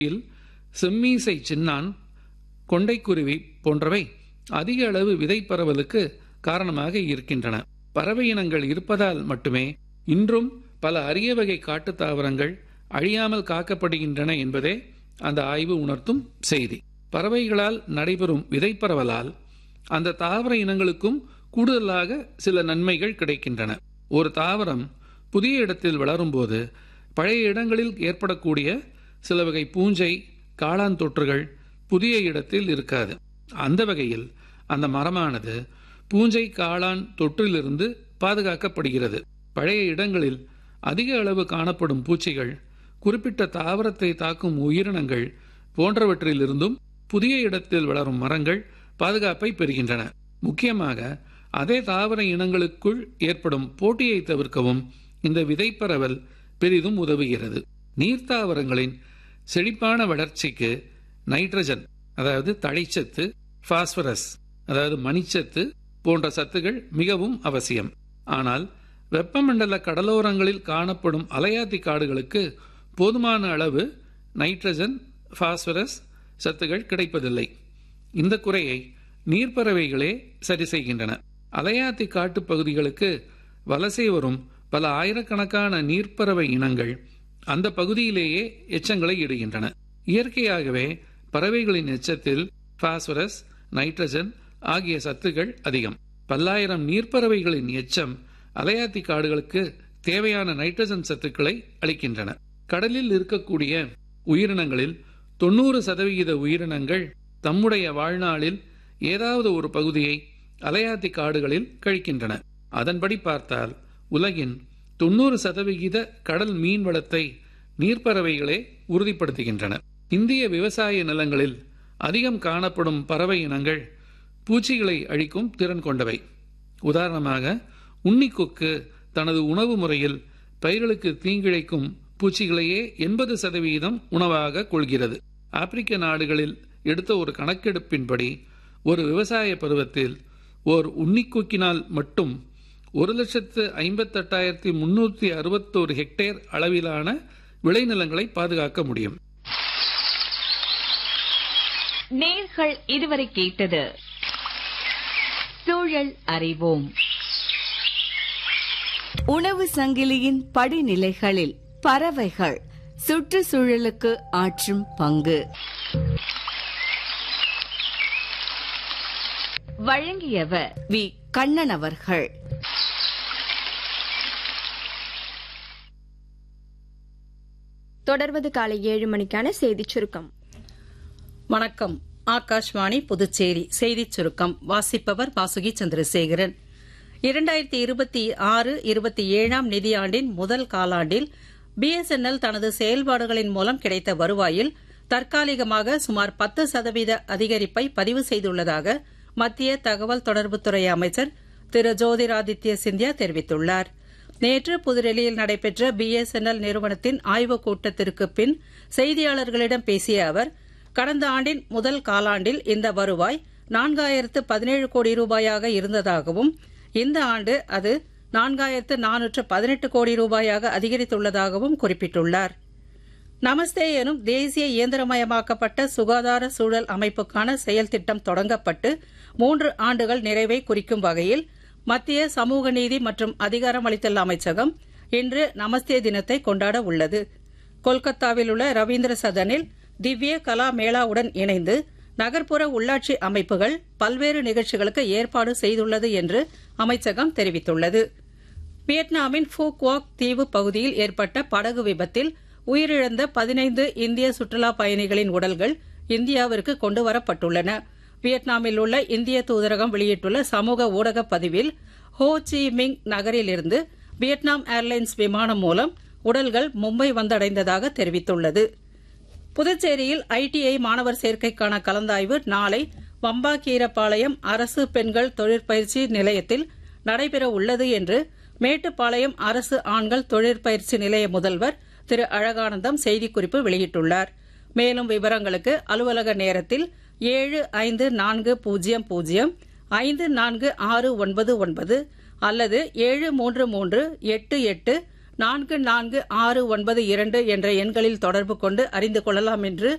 இல் செம்மீசை சின்னான் கொண்டைக்குருவி போன்றவை அதிக அளவு விதை பரவலுக்கு காரணமாக இருக்கின்றன பறவை இனங்கள் இருப்பதால் மட்டுமே இன்றும் பல அரிய வகை காட்டுத் தாவரங்கள் அழியாமல் காக்கப்படுகின்றன என்பதே அந்த ஆய்வு உணர்த்தும் செய்தி பறவைகளால் நடைபெறும் விதை பரவலால் அந்த தாவர இனங்களுக்கும் கூடுதலாக சில நன்மைகள் கிடைக்கின்றன ஒரு தாவரம் புதிய இடத்தில் வளரும்போது பழைய இடங்களில் ஏற்படக்கூடிய சில வகை பூஞ்சை காளான் தொற்றுகள் புதிய இடத்தில் இருக்காது அந்த வகையில் அந்த மரமானது பூஞ்சை காளான் தொற்றிலிருந்து பாதுகாக்கப்படுகிறது பழைய இடங்களில் அதிக அளவு காணப்படும் பூச்சிகள் குறிப்பிட்ட தாவரத்தை தாக்கும் உயிரினங்கள் போன்றவற்றிலிருந்தும் புதிய இடத்தில் வளரும் மரங்கள் பாதுகாப்பை பெறுகின்றன முக்கியமாக அதே தாவர இனங்களுக்குள் ஏற்படும் போட்டியை தவிர்க்கவும் இந்த விதைப்பரவல் பெரிதும் உதவுகிறது நீர்த்தாவரங்களின் செழிப்பான வளர்ச்சிக்கு நைட்ரஜன் அதாவது தழைச்சத்து பாஸ்பரஸ் அதாவது மணிச்சத்து போன்ற சத்துகள் மிகவும் அவசியம் ஆனால் வெப்பமண்டல கடலோரங்களில் காணப்படும் அலையாத்தி காடுகளுக்கு போதுமான அளவு நைட்ரஜன் பாஸ்பரஸ் சத்துகள் கிடைப்பதில்லை இந்த குறையை நீர்ப்பறவைகளே சரி செய்கின்றன அலையாத்தி காட்டுப் பகுதிகளுக்கு வலசை வரும் பல ஆயிரக்கணக்கான நீர்ப்பறவை இனங்கள் அந்த பகுதியிலேயே எச்சங்களை இடுகின்றன இயற்கையாகவே பறவைகளின் எச்சத்தில் பாஸ்பரஸ் நைட்ரஜன் ஆகிய சத்துகள் அதிகம் பல்லாயிரம் நீர்ப்பறவைகளின் எச்சம் அலையாத்தி காடுகளுக்கு தேவையான நைட்ரஜன் சத்துக்களை அளிக்கின்றன கடலில் இருக்கக்கூடிய உயிரினங்களில் தொண்ணூறு சதவிகித உயிரினங்கள் தம்முடைய வாழ்நாளில் ஏதாவது ஒரு பகுதியை அலையாத்தி காடுகளில் கழிக்கின்றன அதன்படி பார்த்தால் உலகின் தொண்ணூறு சதவிகித கடல் மீன் வளத்தை நீர்ப்பறவைகளே உறுதிப்படுத்துகின்றன இந்திய விவசாய நிலங்களில் அதிகம் காணப்படும் பறவை இனங்கள் பூச்சிகளை அழிக்கும் திறன் கொண்டவை உதாரணமாக உன்னிக்கொக்கு தனது உணவு முறையில் பயிர்களுக்கு தீங்கிழைக்கும் பூச்சிகளையே எண்பது சதவீதம் உணவாக கொள்கிறது ஆப்பிரிக்க நாடுகளில் எடுத்த ஒரு கணக்கெடுப்பின்படி ஒரு விவசாய பருவத்தில் ஓர் உன்னிக்கொக்கினால் மட்டும் ஒரு லட்சத்து ஐம்பத்தெட்டாயிரத்தி முன்னூற்றி அறுபத்தோரு ஹெக்டேர் அளவிலான விளைநிலங்களை பாதுகாக்க முடியும் நேர்கள் இதுவரை கேட்டது சூழல் அறிவோம் உணவு சங்கிலியின் படிநிலைகளில் பறவைகள் சுற்றுச்சூழலுக்கு ஆற்றும் பங்கு வழங்கியவர் வி கண்ணன் அவர்கள் தொடர்வது காலை ஏழு மணிக்கான செய்திச் சுருக்கம் வணக்கம் ஆகாஷ்வாணி புதுச்சேரி செய்திச் சுருக்கம் வாசிப்பவர் வாசுகி சந்திரசேகரன் இரண்டாயிரத்தி இருபத்தி ஆறு இருபத்தி ஏழாம் நிதியாண்டின் முதல் காலாண்டில் பிஎஸ்என்எல் தனது செயல்பாடுகளின் மூலம் கிடைத்த வருவாயில் தற்காலிகமாக சுமார் பத்து சதவீத அதிகரிப்பை பதிவு செய்துள்ளதாக மத்திய தகவல் தொடர்புத்துறை அமைச்சர் திரு ஜோதிராதித்ய சிந்தியா தெரிவித்துள்ளார் நேற்று புதுடெல்லியில் நடைபெற்ற பிஎஸ்என்எல் நிறுவனத்தின் ஆய்வுக் கூட்டத்திற்கு பின் செய்தியாளர்களிடம் பேசிய அவர் கடந்த ஆண்டின் முதல் காலாண்டில் இந்த வருவாய் நான்காயிரத்து பதினேழு கோடி ரூபாயாக இருந்ததாகவும் இந்த ஆண்டு அது நான்காயிரத்து நானூற்று பதினெட்டு கோடி ரூபாயாக அதிகரித்துள்ளதாகவும் குறிப்பிட்டுள்ளார் நமஸ்தே எனும் தேசிய இயந்திரமயமாக்கப்பட்ட சுகாதார சூழல் அமைப்புக்கான செயல் திட்டம் தொடங்கப்பட்டு மூன்று ஆண்டுகள் நிறைவை குறிக்கும் வகையில் மத்திய சமூக நீதி மற்றும் அதிகாரமளித்தல் அமைச்சகம் இன்று நமஸ்தே தினத்தை கொண்டாட உள்ளது கொல்கத்தாவில் உள்ள ரவீந்திர சதனில் திவ்ய கலா மேளாவுடன் இணைந்து நகர்ப்புற உள்ளாட்சி அமைப்புகள் பல்வேறு நிகழ்ச்சிகளுக்கு ஏற்பாடு செய்துள்ளது என்று அமைச்சகம் தெரிவித்துள்ளது வியட்நாமின் ஃபூக்வாக் தீவு பகுதியில் ஏற்பட்ட படகு விபத்தில் உயிரிழந்த பதினைந்து இந்திய சுற்றுலா பயணிகளின் உடல்கள் இந்தியாவிற்கு கொண்டுவரப்பட்டுள்ளன வியட்நாமில் உள்ள இந்திய தூதரகம் வெளியிட்டுள்ள சமூக ஊடக பதிவில் ஹோ சி மிங் நகரிலிருந்து வியட்நாம் ஏர்லைன்ஸ் விமானம் மூலம் உடல்கள் மும்பை வந்தடைந்ததாக தெரிவித்துள்ளது புதுச்சேரியில் ஐடிஐ மாணவர் சேர்க்கைக்கான கலந்தாய்வு நாளை வம்பாக்கீரப்பாளையம் அரசு பெண்கள் தொழிற்பயிற்சி நிலையத்தில் நடைபெற உள்ளது என்று மேட்டுப்பாளையம் அரசு ஆண்கள் தொழிற்பயிற்சி நிலைய முதல்வர் திரு அழகானந்தம் செய்திக்குறிப்பு வெளியிட்டுள்ளார் மேலும் விவரங்களுக்கு அலுவலக நேரத்தில் ஏழு ஐந்து நான்கு பூஜ்ஜியம் பூஜ்ஜியம் ஐந்து நான்கு ஆறு ஒன்பது ஒன்பது அல்லது ஏழு மூன்று மூன்று எட்டு எட்டு நான்கு நான்கு ஆறு ஒன்பது இரண்டு என்ற எண்களில் தொடர்பு கொண்டு அறிந்து கொள்ளலாம் என்று